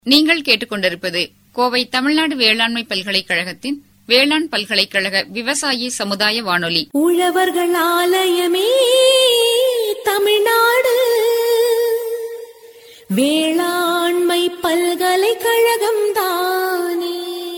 நீங்கள் கேட்டுக்கொண்டிருப்பது கோவை தமிழ்நாடு வேளாண்மை பல்கலைக்கழகத்தின் வேளாண் பல்கலைக்கழக விவசாயி சமுதாய வானொலி உழவர்கள் ஆலயமே தமிழ்நாடு வேளாண்மை பல்கலைக்கழகம் தானே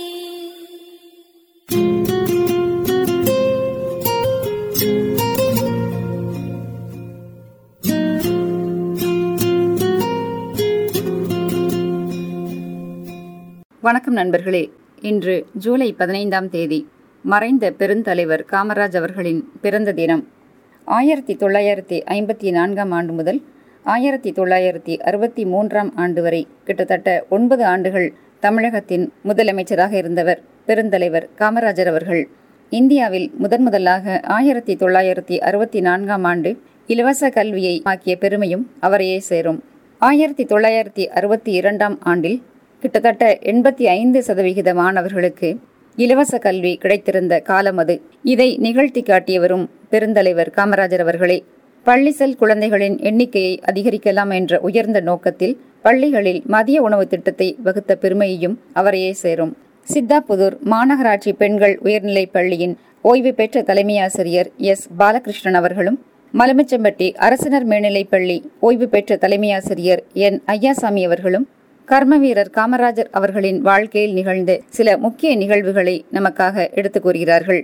வணக்கம் நண்பர்களே இன்று ஜூலை பதினைந்தாம் தேதி மறைந்த பெருந்தலைவர் காமராஜ் அவர்களின் பிறந்த தினம் ஆயிரத்தி தொள்ளாயிரத்தி ஐம்பத்தி நான்காம் ஆண்டு முதல் ஆயிரத்தி தொள்ளாயிரத்தி அறுபத்தி மூன்றாம் ஆண்டு வரை கிட்டத்தட்ட ஒன்பது ஆண்டுகள் தமிழகத்தின் முதலமைச்சராக இருந்தவர் பெருந்தலைவர் காமராஜர் அவர்கள் இந்தியாவில் முதன் முதலாக ஆயிரத்தி தொள்ளாயிரத்தி அறுபத்தி நான்காம் ஆண்டு இலவச கல்வியை ஆக்கிய பெருமையும் அவரையே சேரும் ஆயிரத்தி தொள்ளாயிரத்தி அறுபத்தி இரண்டாம் ஆண்டில் கிட்டத்தட்ட எண்பத்தி ஐந்து சதவிகித மாணவர்களுக்கு இலவச கல்வி கிடைத்திருந்த காலம் அது இதை நிகழ்த்தி காட்டியவரும் பெருந்தலைவர் காமராஜர் அவர்களே பள்ளி செல் குழந்தைகளின் எண்ணிக்கையை அதிகரிக்கலாம் என்ற உயர்ந்த நோக்கத்தில் பள்ளிகளில் மதிய உணவு திட்டத்தை வகுத்த பெருமையையும் அவரையே சேரும் சித்தாபுதூர் மாநகராட்சி பெண்கள் உயர்நிலைப் பள்ளியின் ஓய்வு பெற்ற தலைமையாசிரியர் எஸ் பாலகிருஷ்ணன் அவர்களும் மலமிச்சம்பட்டி அரசினர் மேல்நிலைப் பள்ளி ஓய்வு பெற்ற தலைமையாசிரியர் என் ஐயாசாமி அவர்களும் கர்மவீரர் காமராஜர் அவர்களின் வாழ்க்கையில் நிகழ்ந்த சில முக்கிய நிகழ்வுகளை நமக்காக எடுத்துக் கூறுகிறார்கள்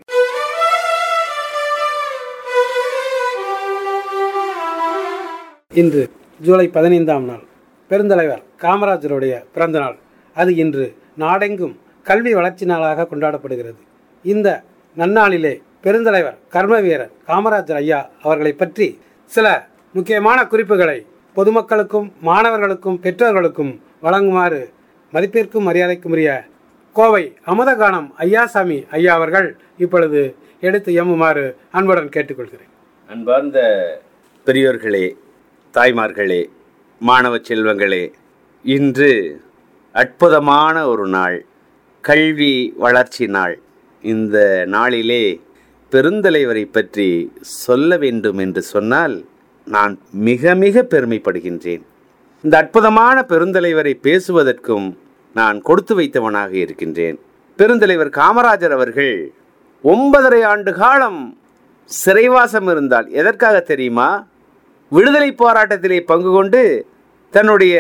இன்று ஜூலை பதினைந்தாம் நாள் பெருந்தலைவர் காமராஜருடைய பிறந்த நாள் அது இன்று நாடெங்கும் கல்வி வளர்ச்சி நாளாக கொண்டாடப்படுகிறது இந்த நன்னாளிலே பெருந்தலைவர் கர்ம வீரர் காமராஜர் ஐயா அவர்களை பற்றி சில முக்கியமான குறிப்புகளை பொதுமக்களுக்கும் மாணவர்களுக்கும் பெற்றோர்களுக்கும் வழங்குமாறு மதிப்பிற்கும் மரியாதைக்கும் உரிய கோவை அமுதகானம் ஐயாசாமி ஐயா அவர்கள் இப்பொழுது எடுத்து எம்முமாறு அன்புடன் கேட்டுக்கொள்கிறேன் அன்பார்ந்த பெரியோர்களே தாய்மார்களே மாணவ செல்வங்களே இன்று அற்புதமான ஒரு நாள் கல்வி வளர்ச்சி நாள் இந்த நாளிலே பெருந்தலைவரை பற்றி சொல்ல வேண்டும் என்று சொன்னால் நான் மிக மிக பெருமைப்படுகின்றேன் இந்த அற்புதமான பெருந்தலைவரை பேசுவதற்கும் நான் கொடுத்து வைத்தவனாக இருக்கின்றேன் பெருந்தலைவர் காமராஜர் அவர்கள் ஒன்பதரை ஆண்டு காலம் சிறைவாசம் இருந்தால் எதற்காக தெரியுமா விடுதலை போராட்டத்திலே பங்கு கொண்டு தன்னுடைய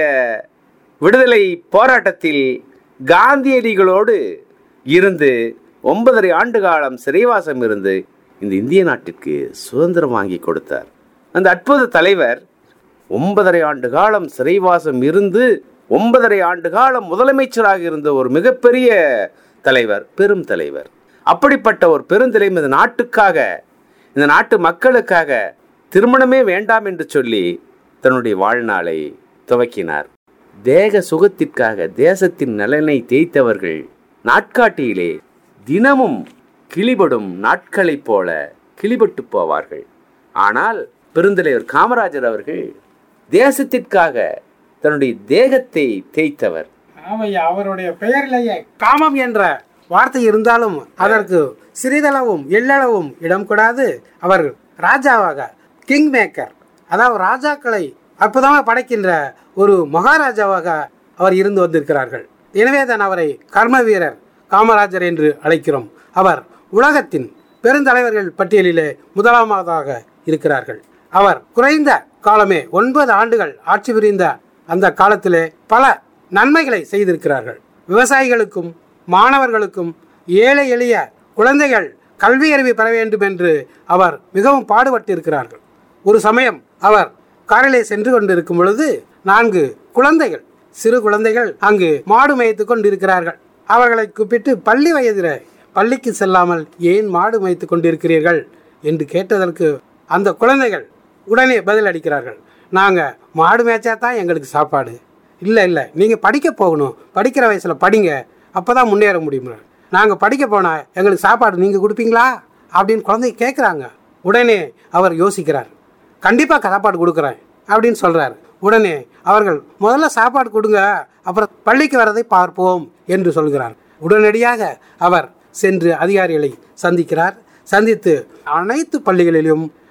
விடுதலை போராட்டத்தில் காந்தியடிகளோடு இருந்து ஒன்பதரை ஆண்டு காலம் சிறைவாசம் இருந்து இந்த இந்திய நாட்டிற்கு சுதந்திரம் வாங்கி கொடுத்தார் அந்த அற்புத தலைவர் ஒன்பதரை ஆண்டு காலம் சிறைவாசம் இருந்து ஒன்பதரை ஆண்டு காலம் முதலமைச்சராக இருந்த ஒரு மிகப்பெரிய தலைவர் பெரும் தலைவர் அப்படிப்பட்ட ஒரு பெருந்தலைவர் இந்த நாட்டுக்காக இந்த நாட்டு மக்களுக்காக திருமணமே வேண்டாம் என்று சொல்லி தன்னுடைய வாழ்நாளை துவக்கினார் தேக சுகத்திற்காக தேசத்தின் நலனை தேய்த்தவர்கள் நாட்காட்டியிலே தினமும் கிளிபடும் நாட்களைப் போல கிளிபட்டு போவார்கள் ஆனால் பெருந்தலைவர் காமராஜர் அவர்கள் தேசத்திற்காக தன்னுடைய தேகத்தை தேய்த்தவர் ஆமையா அவருடைய பெயரிலேயே காமம் என்ற வார்த்தை இருந்தாலும் அதற்கு சிறிதளவும் எள்ளளவும் இடம் கூடாது அவர் ராஜாவாக கிங் மேக்கர் அதாவது ராஜாக்களை அற்புதமாக படைக்கின்ற ஒரு மகாராஜாவாக அவர் இருந்து வந்திருக்கிறார்கள் எனவே தான் அவரை கர்ம வீரர் காமராஜர் என்று அழைக்கிறோம் அவர் உலகத்தின் பெருந்தலைவர்கள் பட்டியலிலே முதலாவதாக இருக்கிறார்கள் அவர் குறைந்த காலமே ஒன்பது ஆண்டுகள் ஆட்சி புரிந்த அந்த காலத்திலே பல நன்மைகளை செய்திருக்கிறார்கள் விவசாயிகளுக்கும் மாணவர்களுக்கும் ஏழை எளிய குழந்தைகள் கல்வி அறிவு பெற வேண்டும் என்று அவர் மிகவும் பாடுபட்டு இருக்கிறார்கள் ஒரு சமயம் அவர் காரிலே சென்று கொண்டிருக்கும் பொழுது நான்கு குழந்தைகள் சிறு குழந்தைகள் அங்கு மாடு மேய்த்து கொண்டிருக்கிறார்கள் அவர்களை கூப்பிட்டு பள்ளி வயதில் பள்ளிக்கு செல்லாமல் ஏன் மாடு மேய்த்து கொண்டிருக்கிறீர்கள் என்று கேட்டதற்கு அந்த குழந்தைகள் உடனே பதில் அளிக்கிறார்கள் நாங்கள் மாடு மேய்ச்சா தான் எங்களுக்கு சாப்பாடு இல்லை இல்லை நீங்கள் படிக்க போகணும் படிக்கிற வயசில் படிங்க அப்போ தான் முன்னேற முடியும் நாங்கள் படிக்க போனால் எங்களுக்கு சாப்பாடு நீங்கள் கொடுப்பீங்களா அப்படின்னு குழந்தை கேட்குறாங்க உடனே அவர் யோசிக்கிறார் கண்டிப்பாக சாப்பாடு கொடுக்குறேன் அப்படின்னு சொல்கிறார் உடனே அவர்கள் முதல்ல சாப்பாடு கொடுங்க அப்புறம் பள்ளிக்கு வரதை பார்ப்போம் என்று சொல்கிறார் உடனடியாக அவர் சென்று அதிகாரிகளை சந்திக்கிறார் சந்தித்து அனைத்து பள்ளிகளிலும்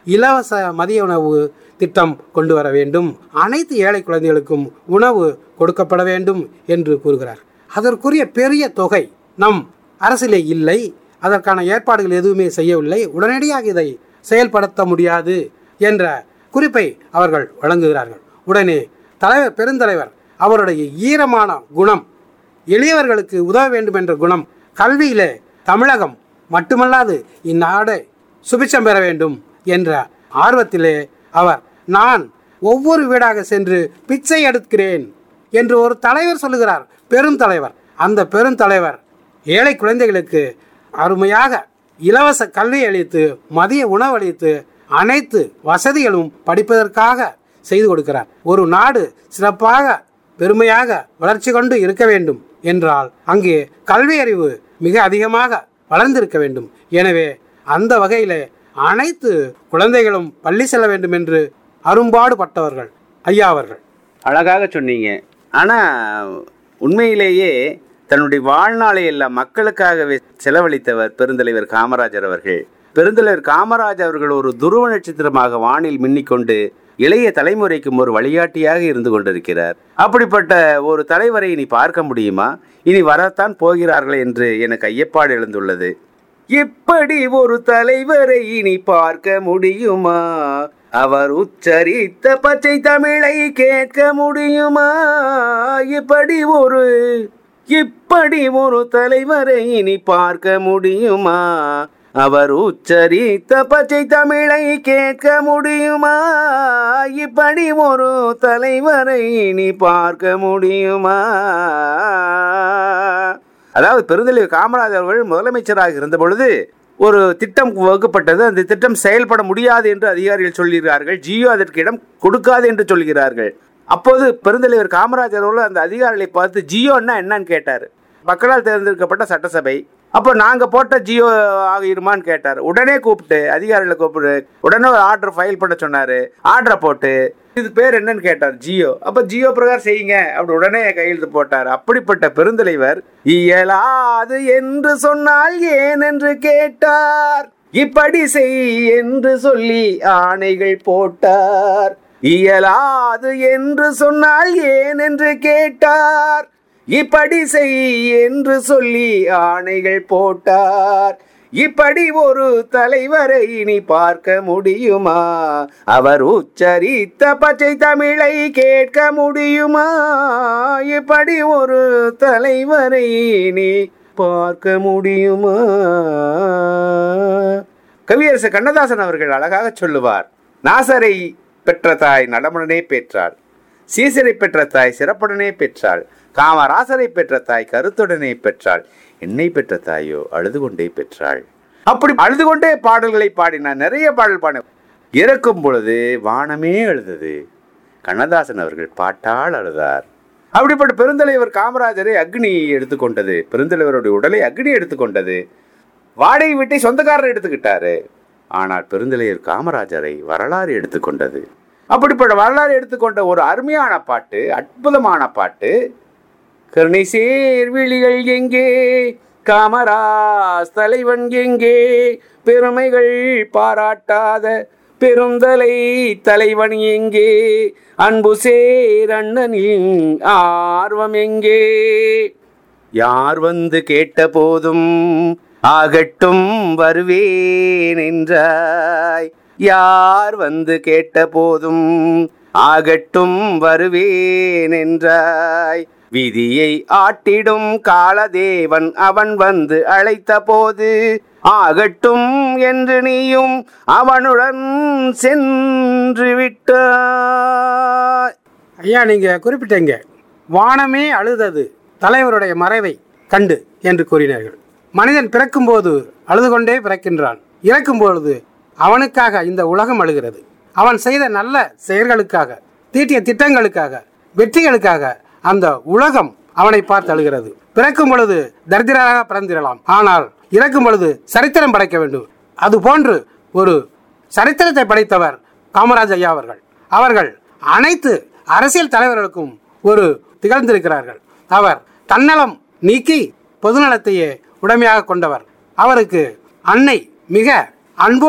இலவச மதிய உணவு திட்டம் கொண்டு வர வேண்டும் அனைத்து ஏழை குழந்தைகளுக்கும் உணவு கொடுக்கப்பட வேண்டும் என்று கூறுகிறார் அதற்குரிய பெரிய தொகை நம் அரசிலே இல்லை அதற்கான ஏற்பாடுகள் எதுவுமே செய்யவில்லை உடனடியாக இதை செயல்படுத்த முடியாது என்ற குறிப்பை அவர்கள் வழங்குகிறார்கள் உடனே தலைவர் பெருந்தலைவர் அவருடைய ஈரமான குணம் எளியவர்களுக்கு உதவ வேண்டும் என்ற குணம் கல்வியிலே தமிழகம் மட்டுமல்லாது இந்நாடு சுபிச்சம் பெற வேண்டும் என்ற ஆர்வத்திலே அவர் நான் ஒவ்வொரு வீடாக சென்று பிச்சை எடுக்கிறேன் என்று ஒரு தலைவர் சொல்லுகிறார் பெரும் தலைவர் அந்த பெரும் தலைவர் ஏழை குழந்தைகளுக்கு அருமையாக இலவச கல்வி அளித்து மதிய உணவு அளித்து அனைத்து வசதிகளும் படிப்பதற்காக செய்து கொடுக்கிறார் ஒரு நாடு சிறப்பாக பெருமையாக வளர்ச்சி கொண்டு இருக்க வேண்டும் என்றால் அங்கே கல்வி அறிவு மிக அதிகமாக வளர்ந்திருக்க வேண்டும் எனவே அந்த வகையிலே அனைத்து குழந்தைகளும் பள்ளி செல்ல வேண்டும் என்று அரும்பாடுபட்டவர்கள் ஐயா அவர்கள் அழகாக சொன்னீங்க ஆனால் உண்மையிலேயே தன்னுடைய வாழ்நாளை எல்லாம் மக்களுக்காகவே செலவழித்தவர் பெருந்தலைவர் காமராஜர் அவர்கள் பெருந்தலைவர் காமராஜர் அவர்கள் ஒரு துருவ நட்சத்திரமாக வானில் மின்னிக்கொண்டு இளைய தலைமுறைக்கும் ஒரு வழிகாட்டியாக இருந்து கொண்டிருக்கிறார் அப்படிப்பட்ட ஒரு தலைவரை இனி பார்க்க முடியுமா இனி வரத்தான் போகிறார்கள் என்று எனக்கு ஐயப்பாடு எழுந்துள்ளது இப்படி ஒரு தலைவரை இனி பார்க்க முடியுமா அவர் உச்சரித்த பச்சை தமிழை கேட்க முடியுமா இப்படி ஒரு இப்படி ஒரு தலைவரை இனி பார்க்க முடியுமா அவர் உச்சரித்த பச்சை தமிழை கேட்க முடியுமா இப்படி ஒரு தலைவரை இனி பார்க்க முடியுமா அதாவது பெருந்தலைவர் காமராஜர் அவர்கள் முதலமைச்சராக இருந்த பொழுது ஒரு திட்டம் வகுக்கப்பட்டது அந்த திட்டம் செயல்பட முடியாது என்று அதிகாரிகள் சொல்கிறார்கள் ஜியோ அதற்கு இடம் கொடுக்காது என்று சொல்கிறார்கள் அப்போது பெருந்தலைவர் காமராஜர் அவர்கள் அந்த அதிகாரிகளை பார்த்து ஜியோன்னா என்னன்னு கேட்டார் மக்களால் தேர்ந்தெடுக்கப்பட்ட சட்டசபை அப்போ நாங்கள் போட்ட ஜியோ ஆகிருமான்னு கேட்டார் உடனே கூப்பிட்டு அதிகாரிகளை கூப்பிட்டு உடனே ஒரு ஆர்டர் ஃபைல் பண்ண சொன்னார் ஆர்டரை போட்டு இது பேர் என்னன்னு கேட்டார் ஜியோ அப்போ ஜியோ பிரகாரம் செய்யுங்க அப்படி உடனே கையெழுத்து போட்டார் அப்படிப்பட்ட பெருந்தலைவர் இயலாது என்று சொன்னால் ஏன் என்று கேட்டார் இப்படி செய் என்று சொல்லி ஆணைகள் போட்டார் இயலாது என்று சொன்னால் ஏன் என்று கேட்டார் இப்படி செய் என்று சொல்லி ஆணைகள் போட்டார் இப்படி ஒரு தலைவரை இனி பார்க்க முடியுமா அவர் உச்சரித்த பச்சை தமிழை கேட்க முடியுமா இப்படி ஒரு தலைவரை இனி பார்க்க முடியுமா கவியரசு கண்ணதாசன் அவர்கள் அழகாக சொல்லுவார் நாசரை பெற்ற தாய் நடமுடனே பெற்றாள் சீசரை பெற்ற தாய் சிறப்புடனே பெற்றாள் காமராசரை பெற்ற தாய் கருத்துடனே பெற்றாள் என்னை பெற்ற தாயோ அழுது கொண்டே பெற்றாள் அப்படி அழுது கொண்டே பாடல்களை பாடினார் நிறைய பாடல் பாடின இறக்கும் பொழுது வானமே அழுதது கண்ணதாசன் அவர்கள் பாட்டால் அழுதார் அப்படிப்பட்ட பெருந்தலைவர் காமராஜரை அக்னி எடுத்துக்கொண்டது பெருந்தலைவருடைய உடலை அக்னி எடுத்துக்கொண்டது வாடகை வீட்டை சொந்தக்காரர் எடுத்துக்கிட்டாரு ஆனால் பெருந்தலைவர் காமராஜரை வரலாறு எடுத்துக்கொண்டது அப்படிப்பட்ட வரலாறு எடுத்துக்கொண்ட ஒரு அருமையான பாட்டு அற்புதமான பாட்டு கருணை சேர் விழிகள் எங்கே காமராஸ் தலைவன் எங்கே பெருமைகள் பாராட்டாத பெருந்தலை தலைவன் எங்கே அன்பு சேர் அண்ணனின் ஆர்வம் எங்கே யார் வந்து கேட்ட போதும் ஆகட்டும் வருவேன் என்றாய் யார் வந்து கேட்ட போதும் ஆகட்டும் வருவேன் என்றாய் விதியை ஆட்டிடும் காலதேவன் அவன் வந்து அழைத்த போது ஆகட்டும் என்று நீயும் அவனுடன் சென்று விட்டாய் ஐயா நீங்க குறிப்பிட்டீங்க வானமே அழுதது தலைவருடைய மறைவை கண்டு என்று கூறினார்கள் மனிதன் பிறக்கும்போது அழுது கொண்டே பிறக்கின்றான் இறக்கும் பொழுது அவனுக்காக இந்த உலகம் அழுகிறது அவன் செய்த நல்ல செயல்களுக்காக தீட்டிய திட்டங்களுக்காக வெற்றிகளுக்காக அந்த உலகம் அவனை பார்த்து அழுகிறது பிறக்கும் பொழுது தரித்திரராக பிறந்திரலாம் ஆனால் இறக்கும் பொழுது சரித்திரம் படைக்க வேண்டும் அது போன்று ஒரு சரித்திரத்தை படைத்தவர் காமராஜ் ஐயா அவர்கள் அவர்கள் அனைத்து அரசியல் தலைவர்களுக்கும் ஒரு திகழ்ந்திருக்கிறார்கள் அவர் தன்னலம் நீக்கி பொதுநலத்தையே உடமையாக கொண்டவர் அவருக்கு அன்னை மிக அன்போடு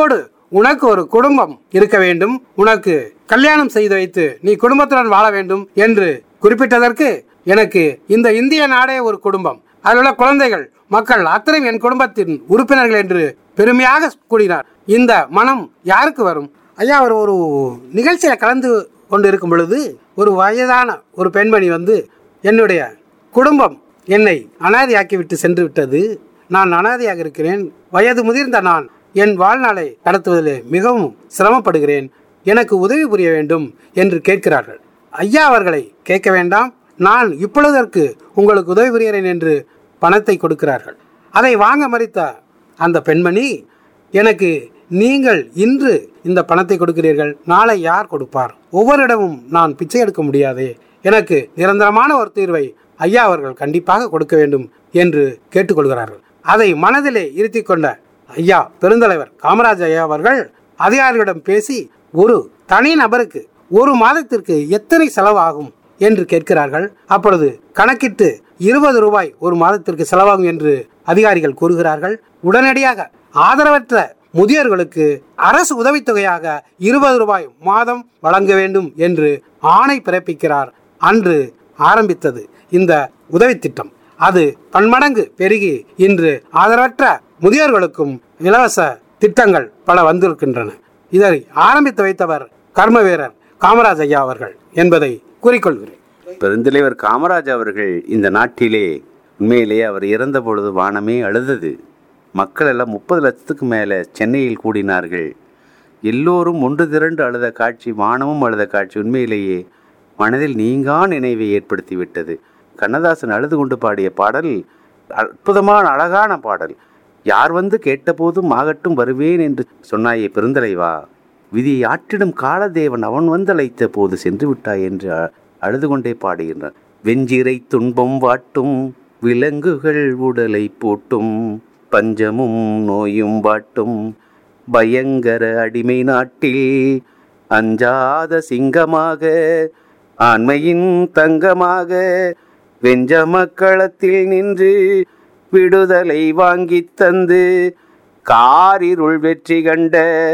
உனக்கு ஒரு குடும்பம் இருக்க வேண்டும் உனக்கு கல்யாணம் செய்து வைத்து நீ குடும்பத்துடன் வாழ வேண்டும் என்று குறிப்பிட்டதற்கு எனக்கு இந்த இந்திய நாடே ஒரு குடும்பம் அதில் உள்ள குழந்தைகள் மக்கள் அத்தனை என் குடும்பத்தின் உறுப்பினர்கள் என்று பெருமையாக கூறினார் இந்த மனம் யாருக்கு வரும் ஐயா அவர் ஒரு நிகழ்ச்சியில கலந்து கொண்டு இருக்கும் பொழுது ஒரு வயதான ஒரு பெண்மணி வந்து என்னுடைய குடும்பம் என்னை அனாதையாக்கி விட்டு சென்று விட்டது நான் அனாதையாக இருக்கிறேன் வயது முதிர்ந்த நான் என் வாழ்நாளை நடத்துவதில் மிகவும் சிரமப்படுகிறேன் எனக்கு உதவி புரிய வேண்டும் என்று கேட்கிறார்கள் ஐயா அவர்களை கேட்க வேண்டாம் நான் இப்பொழுதற்கு உங்களுக்கு உதவி புரிகிறேன் என்று பணத்தை கொடுக்கிறார்கள் அதை வாங்க மறித்த அந்த பெண்மணி எனக்கு நீங்கள் இன்று இந்த பணத்தை கொடுக்கிறீர்கள் நாளை யார் கொடுப்பார் ஒவ்வொரு இடமும் நான் பிச்சை எடுக்க முடியாதே எனக்கு நிரந்தரமான ஒரு தீர்வை ஐயா அவர்கள் கண்டிப்பாக கொடுக்க வேண்டும் என்று கேட்டுக்கொள்கிறார்கள் அதை மனதிலே இருத்தி கொண்ட ஐயா பெருந்தலைவர் காமராஜ் ஐயா அவர்கள் அதிகாரிகளிடம் பேசி ஒரு தனி நபருக்கு ஒரு மாதத்திற்கு எத்தனை செலவாகும் என்று கேட்கிறார்கள் அப்பொழுது கணக்கிட்டு இருபது ரூபாய் ஒரு மாதத்திற்கு செலவாகும் என்று அதிகாரிகள் கூறுகிறார்கள் உடனடியாக ஆதரவற்ற முதியோர்களுக்கு அரசு உதவித்தொகையாக இருபது ரூபாய் மாதம் வழங்க வேண்டும் என்று ஆணை பிறப்பிக்கிறார் அன்று ஆரம்பித்தது இந்த உதவி திட்டம் அது பன்மடங்கு பெருகி இன்று ஆதரவற்ற முதியோர்களுக்கும் இலவச திட்டங்கள் பல வந்திருக்கின்றன இதை ஆரம்பித்து வைத்தவர் கர்ம வீரர் காமராஜ் ஐயா அவர்கள் என்பதை கூறிக்கொள்கிறேன் பெருந்தலைவர் காமராஜ் அவர்கள் இந்த நாட்டிலே உண்மையிலேயே அவர் இறந்த பொழுது வானமே அழுதது மக்கள் எல்லாம் முப்பது லட்சத்துக்கு மேலே சென்னையில் கூடினார்கள் எல்லோரும் ஒன்று திரண்டு அழுத காட்சி வானமும் அழுத காட்சி உண்மையிலேயே மனதில் நீங்கா நினைவை ஏற்படுத்தி விட்டது கண்ணதாசன் அழுது கொண்டு பாடிய பாடல் அற்புதமான அழகான பாடல் யார் வந்து கேட்டபோதும் ஆகட்டும் வருவேன் என்று சொன்னாயே பெருந்தலைவா விதியை ஆற்றிடும் காலதேவன் அவன் வந்து அழைத்த போது சென்று விட்டாய் என்று அ- அழுது கொண்டே பாடுகின்றான் வெஞ்சிரை துன்பம் வாட்டும் விலங்குகள் உடலை போட்டும் பஞ்சமும் நோயும் வாட்டும் பயங்கர அடிமை நாட்டில் அஞ்சாத சிங்கமாக ஆண்மையின் தங்கமாக வெஞ்ச மக்களத்தில் நின்று விடுதலை வாங்கித் தந்து காரிருள் வெற்றி கண்ட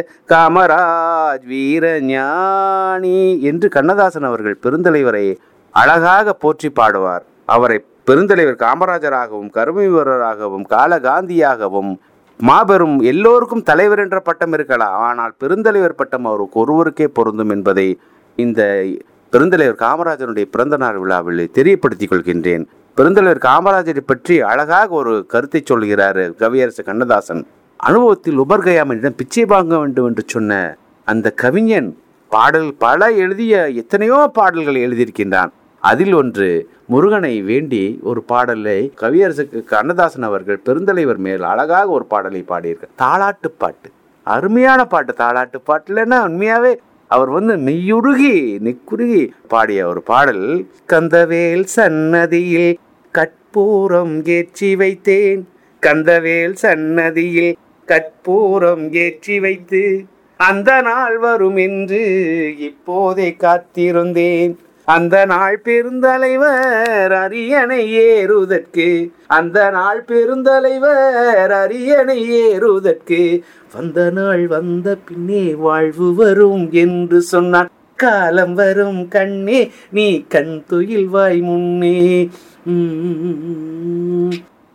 காமராஜ் வீரஞானி என்று கண்ணதாசன் அவர்கள் பெருந்தலைவரை அழகாக போற்றி பாடுவார் அவரை பெருந்தலைவர் காமராஜராகவும் கருமை வீரராகவும் காலகாந்தியாகவும் மாபெரும் எல்லோருக்கும் தலைவர் என்ற பட்டம் இருக்கலாம் ஆனால் பெருந்தலைவர் பட்டம் அவருக்கு ஒருவருக்கே பொருந்தும் என்பதை இந்த பெருந்தலைவர் காமராஜருடைய பிறந்த நாள் விழாவில் தெரியப்படுத்திக் கொள்கின்றேன் பெருந்தலைவர் காமராஜரை பற்றி அழகாக ஒரு கருத்தை சொல்கிறார் கவியரசு கண்ணதாசன் அனுபவத்தில் உபர்கயாமனிடம் பிச்சை வாங்க வேண்டும் என்று சொன்ன அந்த கவிஞன் பாடல் பல எழுதிய எத்தனையோ பாடல்களை எழுதியிருக்கின்றான் அதில் ஒன்று முருகனை வேண்டி ஒரு பாடலை கவியரசுக்கு கண்ணதாசன் அவர்கள் பெருந்தலைவர் மேல் அழகாக ஒரு பாடலை பாடியிருக்கார் தாலாட்டு பாட்டு அருமையான பாட்டு தாலாட்டு பாட்டுலன்னா உண்மையாவே அவர் வந்து மெய்யுருகி நெக்குருகி பாடிய ஒரு பாடல் கந்தவேல் சன்னதியில் கற்பூரம் ஏற்றி வைத்தேன் கந்தவேல் சன்னதியில் கற்பூரம் ஏற்றி வைத்து அந்த நாள் வரும் என்று இப்போதே காத்திருந்தேன் அந்த நாள் பெருந்தலைவர் அரியணை ஏறுதற்கு அந்த நாள் பெருந்தலைவர் அரியணை ஏறுதற்கு வந்த நாள் வந்த பின்னே வாழ்வு வரும் என்று சொன்னான் காலம் வரும் கண்ணே நீ கண் துயில் வாய் முன்னே உம்,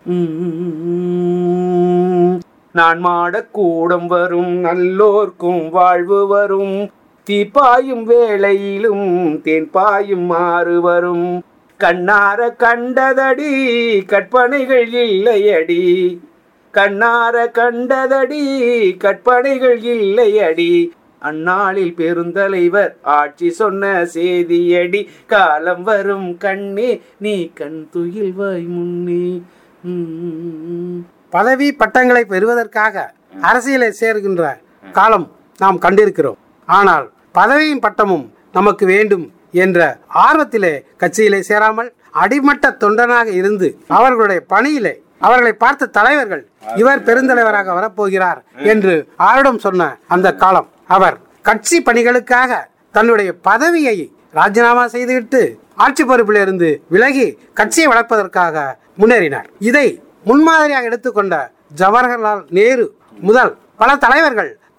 உம். நான் மாடக்கூடம் வரும் நல்லோர்க்கும் வாழ்வு வரும் தீப்பாயும் வேளையிலும் தேன் பாயும் மாறு வரும் கண்ணார கண்டதடி கற்பனைகள் இல்லையடி கண்ணார கண்டதடி கற்பனைகள் இல்லையடி அந்நாளில் பெருந்தலைவர் ஆட்சி சொன்ன செய்தியடி காலம் வரும் கண்ணே நீ கண் துயில் வாய் முன்னே உம். பதவி பட்டங்களை பெறுவதற்காக அரசியலை சேர்கின்ற காலம் நாம் கண்டிருக்கிறோம் ஆனால் பதவியும் பட்டமும் நமக்கு வேண்டும் என்ற ஆர்வத்திலே கட்சியிலே சேராமல் அடிமட்ட தொண்டனாக இருந்து அவர்களுடைய பணியிலே அவர்களை பார்த்த தலைவர்கள் இவர் பெருந்தலைவராக வரப்போகிறார் என்று ஆரிடம் சொன்ன அந்த காலம் அவர் கட்சி பணிகளுக்காக தன்னுடைய பதவியை ராஜினாமா செய்துவிட்டு ஆட்சி பொறுப்பில் இருந்து விலகி கட்சியை வளர்ப்பதற்காக முன்னேறினார் இதை முன்மாதிரியாக எடுத்துக்கொண்ட ஜவஹர்லால் நேரு முதல் பல தலைவர்கள்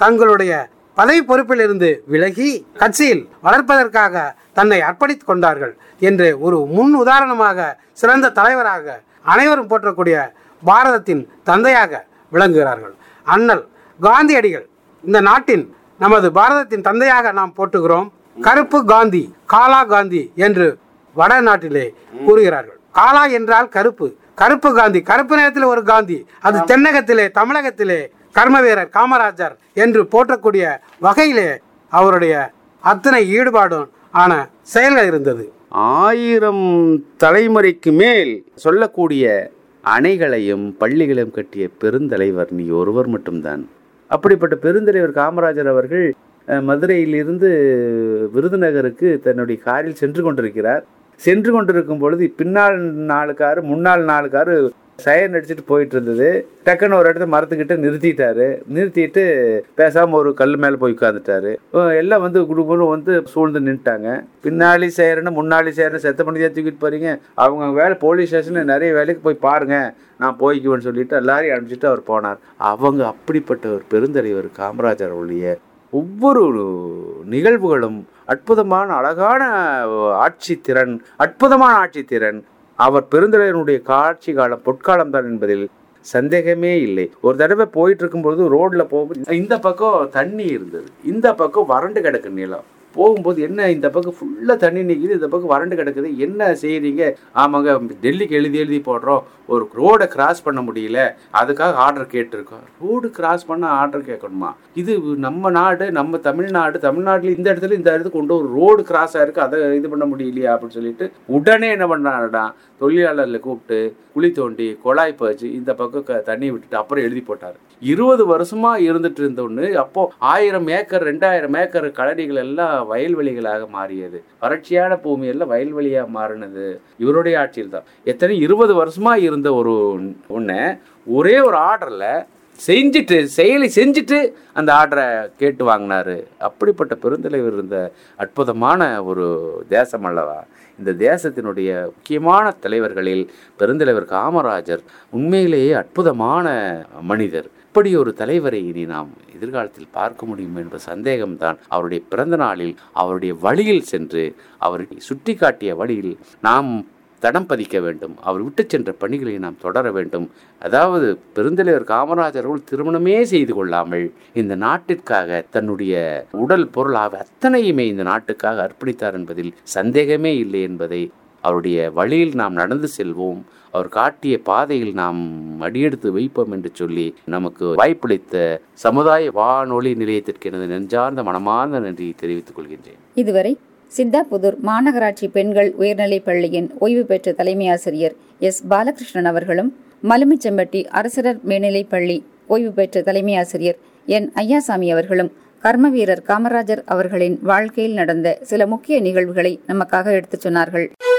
தங்களுடைய பதவி பொறுப்பிலிருந்து விலகி கட்சியில் வளர்ப்பதற்காக தன்னை அர்ப்பணித்துக் கொண்டார்கள் என்று ஒரு முன் உதாரணமாக சிறந்த தலைவராக அனைவரும் போற்றக்கூடிய பாரதத்தின் தந்தையாக விளங்குகிறார்கள் அண்ணல் காந்தியடிகள் இந்த நாட்டின் நமது பாரதத்தின் தந்தையாக நாம் போற்றுகிறோம் கருப்பு காந்தி காலா காந்தி என்று வடநாட்டிலே கூறுகிறார்கள் காலா என்றால் கருப்பு கருப்பு காந்தி கருப்பு நிறத்தில் ஒரு காந்தி அது தென்னகத்திலே தமிழகத்திலே கர்ம வீரர் காமராஜர் என்று போற்றக்கூடிய வகையிலே அவருடைய அத்தனை ஈடுபாடும் ஆன செயல்கள் இருந்தது ஆயிரம் தலைமுறைக்கு மேல் சொல்லக்கூடிய அணைகளையும் பள்ளிகளையும் கட்டிய பெருந்தலைவர் நீ ஒருவர் மட்டும்தான் அப்படிப்பட்ட பெருந்தலைவர் காமராஜர் அவர்கள் அஹ், மதுரையிலிருந்து விருதுநகருக்கு தன்னுடைய காரில் சென்று கொண்டிருக்கிறார் சென்று கொண்டிருக்கும் பொழுது பின்னால் நாலு காரு முன்னால் நாலு காரு சயன் அடிச்சுட்டு போயிட்டு இருந்தது டக்குன்னு ஒரு இடத்த மரத்துக்கிட்ட நிறுத்திட்டாரு நிறுத்திட்டு பேசாம ஒரு கல் மேல போய் உட்காந்துட்டாரு எல்லாம் வந்து குடும்பம் வந்து சூழ்ந்து நின்ட்டாங்க பின்னாடி செய்யறேன்னு முன்னாடி செய்யறேன்னு செத்த பண்ணி தூக்கிட்டு போறீங்க அவங்க வேலை போலீஸ் ஸ்டேஷன்ல நிறைய வேலைக்கு போய் பாருங்க நான் போய்க்குவேன்னு சொல்லிட்டு எல்லாரையும் அனுப்பிச்சிட்டு அவர் போனார் அவங்க அப்படிப்பட்ட ஒரு பெருந்தலைவர் காமராஜர் அவருடைய ஒவ்வொரு நிகழ்வுகளும் அற்புதமான அழகான ஆட்சி திறன் அற்புதமான ஆட்சி திறன் அவர் பெருந்தலைவனுடைய காட்சி காலம் பொற்காலம் தான் என்பதில் சந்தேகமே இல்லை ஒரு தடவை போயிட்டு இருக்கும்பொழுது ரோட்ல போகும்போது இந்த பக்கம் தண்ணி இருந்தது இந்த பக்கம் வறண்டு கிடக்கு நிலம் போகும்போது என்ன இந்த பக்கம் ஃபுல்லாக தண்ணி நிற்கிது இந்த பக்கம் வறண்டு கிடக்குது என்ன செய்றீங்க ஆமாங்க டெல்லிக்கு எழுதி எழுதி போடுறோம் ஒரு ரோடை கிராஸ் பண்ண முடியல அதுக்காக ஆர்டர் கேட்டிருக்கோம் ரோடு கிராஸ் பண்ண ஆர்டர் கேட்கணுமா இது நம்ம நாடு நம்ம தமிழ்நாடு தமிழ்நாட்டில் இந்த இடத்துல இந்த இடத்துக்கு கொண்டு ஒரு ரோடு கிராஸ் ஆயிருக்கு அதை இது பண்ண முடியலையா அப்படின்னு சொல்லிட்டு உடனே என்ன பண்ணாருடா தொழிலாளர்களை கூப்பிட்டு குழி தோண்டி குழாய் பறிச்சு இந்த பக்கம் க- தண்ணி விட்டுட்டு அப்புறம் எழுதி போட்டார் இருபது வருஷமா இருந்துட்டு இருந்த ஒண்ணு அப்போ ஆயிரம் ஏக்கர் ரெண்டாயிரம் ஏக்கர் கழனிகள் எல்லாம் வயல்வெளிகளாக மாறியது வறட்சியான பூமி எல்லாம் வயல்வெளியா மாறினது இவருடைய ஆட்சியில் தான் எத்தனை இருபது வருஷமா இருந்த ஒரு ஒண்ணு ஒரே ஒரு ஆர்டர்ல செஞ்சுட்டு செயலை செஞ்சுட்டு அந்த ஆர்டரை கேட்டு வாங்கினாரு அப்படிப்பட்ட பெருந்தலைவர் இருந்த அற்புதமான ஒரு தேசம் அல்லவா இந்த தேசத்தினுடைய முக்கியமான தலைவர்களில் பெருந்தலைவர் காமராஜர் உண்மையிலேயே அற்புதமான மனிதர் இப்படி ஒரு தலைவரை இனி நாம் எதிர்காலத்தில் பார்க்க முடியும் என்ற சந்தேகம்தான் அவருடைய பிறந்த நாளில் அவருடைய வழியில் சென்று அவர் சுட்டி காட்டிய வழியில் நாம் தடம் பதிக்க வேண்டும் அவர் விட்டு சென்ற பணிகளை நாம் தொடர வேண்டும் அதாவது பெருந்தலைவர் காமராஜர் அவர்கள் திருமணமே செய்து கொள்ளாமல் இந்த நாட்டிற்காக தன்னுடைய உடல் பொருள் ஆக அத்தனையுமே இந்த நாட்டுக்காக அர்ப்பணித்தார் என்பதில் சந்தேகமே இல்லை என்பதை அவருடைய வழியில் நாம் நடந்து செல்வோம் அவர் காட்டிய பாதையில் நாம் அடியெடுத்து வைப்போம் என்று சொல்லி நமக்கு வாய்ப்பளித்த சமுதாய வானொலி நிலையத்திற்கு எனது நெஞ்சார்ந்த மனமார்ந்த நன்றியை தெரிவித்துக் கொள்கின்றேன் இதுவரை சித்தாபுதூர் மாநகராட்சி பெண்கள் உயர்நிலைப் பள்ளியின் ஓய்வு பெற்ற தலைமை ஆசிரியர் எஸ் பாலகிருஷ்ணன் அவர்களும் மலுமிச்செம்பட்டி அரசரர் மேல்நிலைப் பள்ளி ஓய்வு பெற்ற தலைமை ஆசிரியர் என் ஐயாசாமி அவர்களும் கர்ம வீரர் காமராஜர் அவர்களின் வாழ்க்கையில் நடந்த சில முக்கிய நிகழ்வுகளை நமக்காக எடுத்துச் சொன்னார்கள்